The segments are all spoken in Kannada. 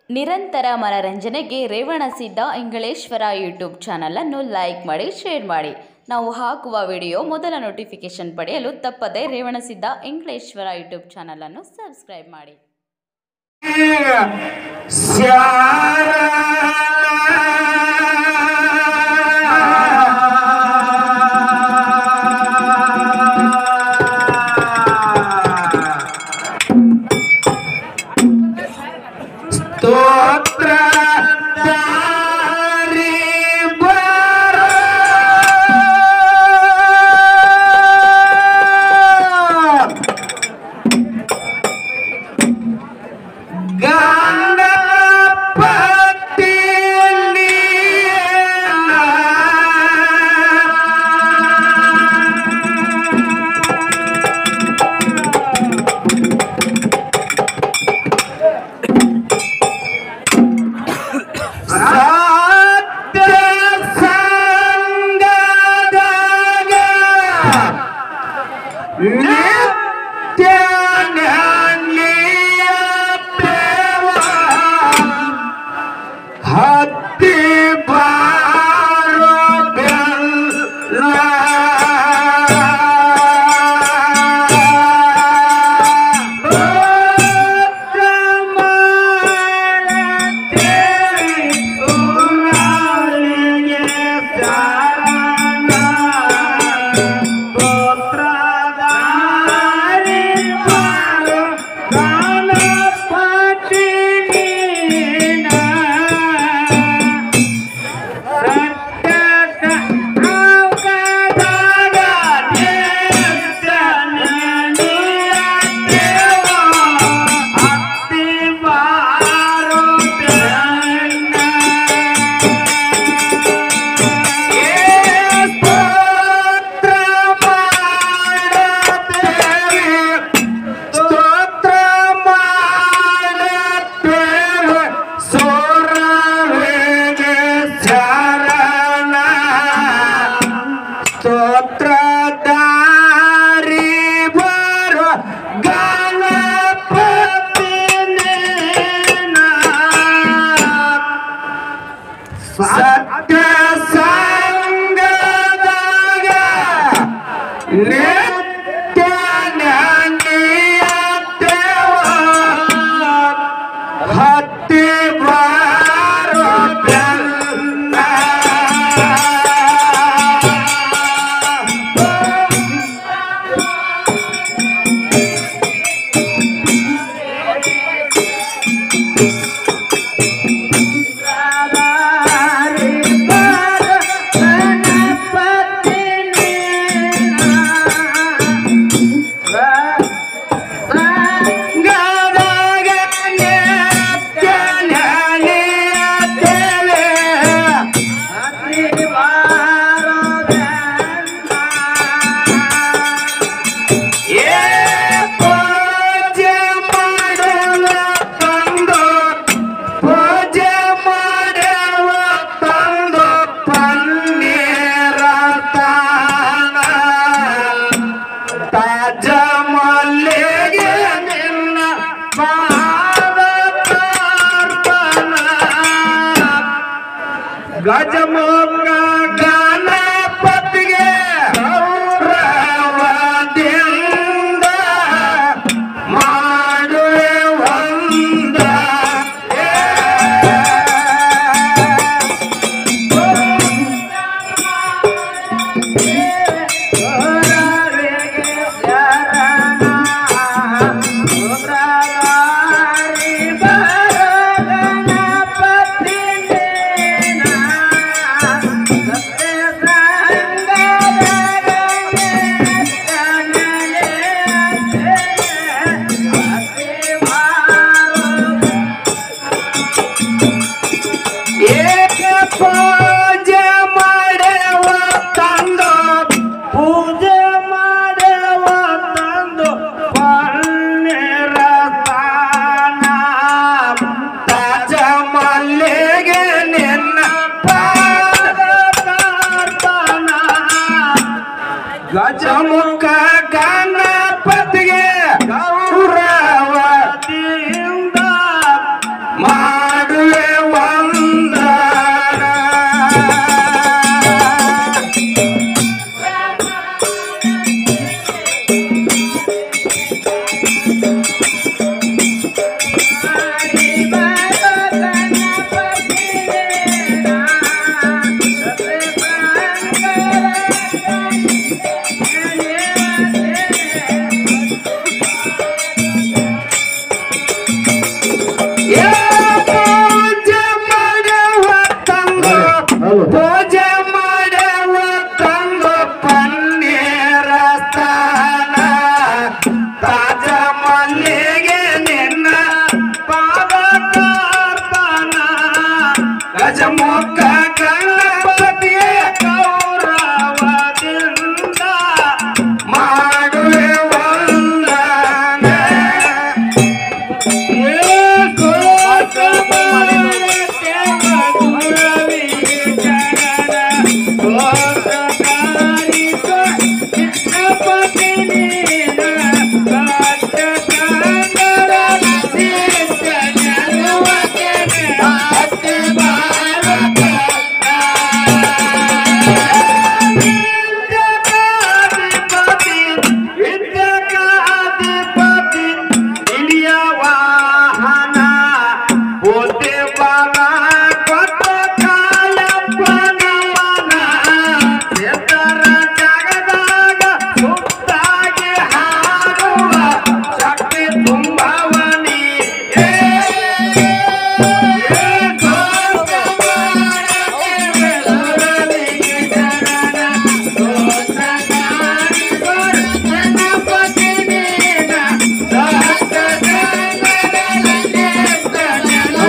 ನಿರಂತರ ಮನರಂಜನೆಗೆ ರೇವಣಸಿದ್ದ ಇಂಗಳೇಶ್ವರ ಯೂಟ್ಯೂಬ್ ಚಾನಲನ್ನು ಲೈಕ್ ಮಾಡಿ ಶೇರ್ ಮಾಡಿ ನಾವು ಹಾಕುವ ವಿಡಿಯೋ ಮೊದಲ ನೋಟಿಫಿಕೇಶನ್ ಪಡೆಯಲು ತಪ್ಪದೆ ರೇವಣಸಿದ್ದ ಇಂಗಳೇಶ್ವರ ಯೂಟ್ಯೂಬ್ ಚಾನಲನ್ನು ಸಬ್ಸ್ಕ್ರೈಬ್ ಮಾಡಿ ಸ್ತೋತ್ರ ದಾರಿ ಬರ ಗಣಪತಿ ಸತ್ಯ ಸಂಗದಾಗ ನಿತ್ಯ ನ್ಯಾಯ ದೇವ ಹತ್ತಿ ಬಾರೋ ಬೆಲ್ಲ ಸ್ತೋತ್ರ ಮಾಡುತ್ತೇವೆ ಸೋರವೇಗೆ ಶರಣ ಸ್ತೋತ್ರ ದಾರಿ ಬರೋ ಗಣಪತಿ ಸತ್ಯ ಸಂಗದಾಗ ನಿತ್ಯ ಜ್ಞಾನಿಯ ದೇವ ಹತ್ತಿ ಬಾರೋ ಬೆಲ್ಲ. ಗದಗ ನಿತ್ಯ ಜ್ಞಾನಿಯ ದೇವ ಏ ಪೂಜೆ ಮಾಡುವ ತಂದು ಪೂಜೆ ಮಾಡುವ ತಂದು ಪನ್ನೀರ ತಾನ ತಾಜ ಮಲ್ಲಿಗೆ ನಿನ್ನ ಪಾದ ಪ್ರಾರ್ಥನ ಗಜಮುಖ ಗಣಪತಿಗೆ ಗೌರವದಿಂದ ಮಾಡುವೆ ಒಂದ ಏಕ ಪೂಜೆ ಮಾಡುವ ತಂದು ಪೂಜೆ ಮಾಡುವ ತಂದು ಪನ್ನೀರ ತಾನ ತಾಜ ಮಲ್ಲಿಗೆ ನಿನ್ನ ಪಾದ ಪ್ರಾರ್ಥನ ಗಜಮುಖ ಗಣಪತಿಗೆ ಗೌರವದಿಂದ ಮಾಡ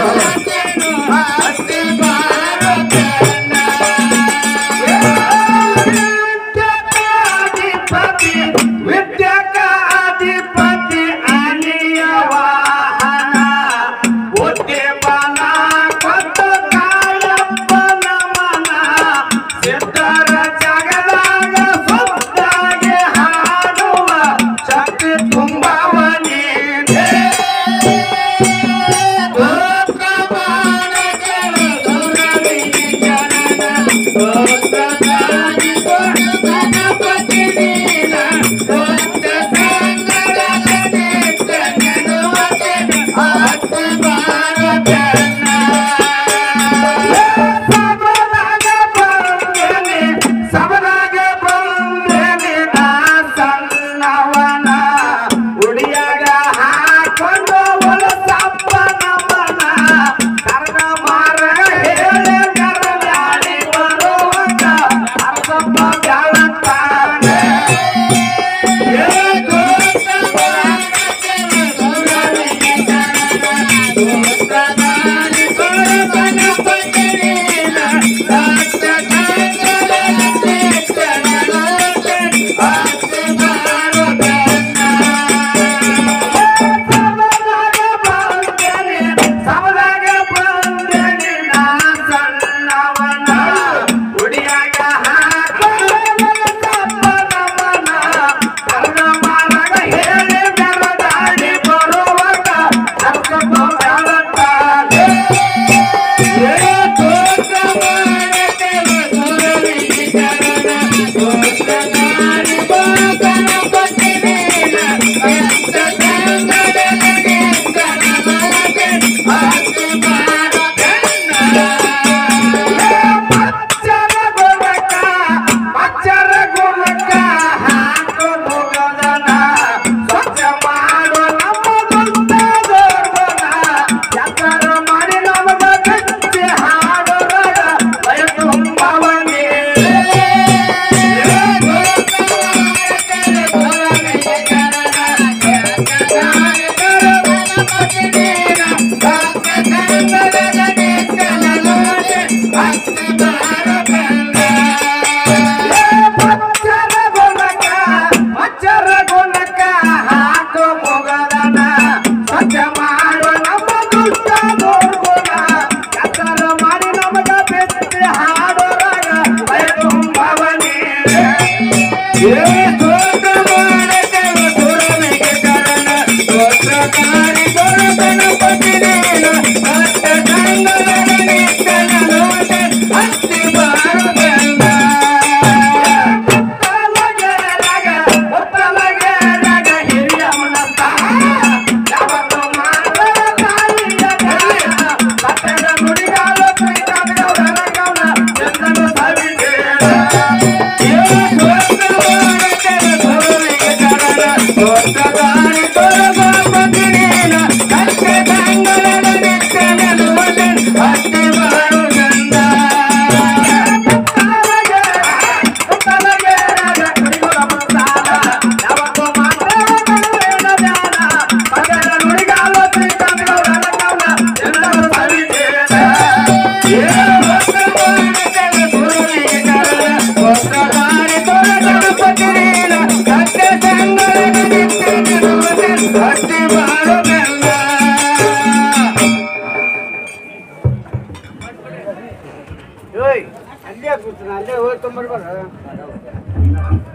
ವಿದ್ಯಕಾಧಿಪತಿ ಅನಿಯ ವಾಹನ ಉದ್ಯಮನ ಕೊಟ್ಟು ಕಾಳಪ್ಪನ ಮನ ಸಿದ್ಧರ ಜಗದಾಗ ಸುತ್ತಾಗಿ ಹಾಡುವ ಶಕ್ತಿ ತುಂಬವ ನೀನೇ ಸಬಲಾಗ ಬಂದೇನೆ ಸಬಲಾಗ ಬಂದೇನೆ ನಾ ಸಣ್ಣವನ ಉಡಿಯಾಗ ಹಾಕೊಂಡು ಒಲಸಪ್ಪನ ಮನ ಕರ್ಣ ಮಾರ ಹೇಳಿ ಕರಗಾಡಿ ಬರುವಾಗ ಅರ್ಸಪ್ಪ ಜಾಳತಾನೆ ಸಬಲಾಗ ಬಂದೇನೆ ಸಬಲಾಗ ಬಂದೇನೆ ನಾ ಸಣ್ಣವನ ಉಡಿಯಾಗ ಹಾಕೊಂಡು ಒಲಸಪ್ಪನ ಮನ ಕರ್ಣ ಮಾರಗ ಹೇಳಿ ಕರಗಾಡಿ ಬರುವಾಗ ಅರ್ಸಪ್ಪ ಜಾಳತಾನೆ ಮಚ್ಚರ ಗುಣಕ ಮಚ್ಚರ ಗುಣಕ ಹಾಕು ಮುಗದನ ಸ್ವಚ್ಛ ಮಾಡು ನಮ್ಮ ಗುಂಡದೋರ್ವನ ಎತ್ತರ ಮಾಡಿ ನಮಗ ಕಚ್ಚಿ ಹಾಡುವಾಗ ಭಯ ತುಂಬವನೇ ಮಚ್ಚರ ಗುಣಕ ಮಚ್ಚರ ಗುಣಕ ಹಾಕು ಮುಗದನ ಸ್ವಚ್ಛ ಮಾಡು ನಮ್ಮ ದುಷ್ಟದೋರ್ಗುಣ ಎತ್ತರ ಮಾಡಿ ನಮಗ ಬೆಚ್ಚಿ ಹಾಡುವಾಗ ಭಯ ತುಂಬವನೇ ಏ ದೊಡ್ಡ ಮಾಡಕವ ಸುರನಿಗೆ ಕರಣ ದೊಡ್ಡಕಾರಿ ದೊಡ್ಡಗಣಪತಿ ನೀನು ಭಕ್ತ ಸಂಗರನೆ ಕನಲೋಟ ಹತ್ತಿ ಬಾರುಗಂಧ ಉತ್ತಲಗೆರಗ ಉತ್ತಲಗೆರಗ ಹಿರಿಯಮ್ಮನ ತಾಯ ಯಾವತ್ತು ಮಾಡದ ತಾಯಿಯ ಕೈಯ ಭಕ್ತರ ನುಡಿಗಾಲು ಕೈಗಾಗವರ ಗೌನ ಚಂದನ ಸವಿದೇವ ಅಲ್ಲೇ ಕೂತು ಅಲ್ಲೇ ಹೋಗಿ ತೊಂಬರ್ಬಾರ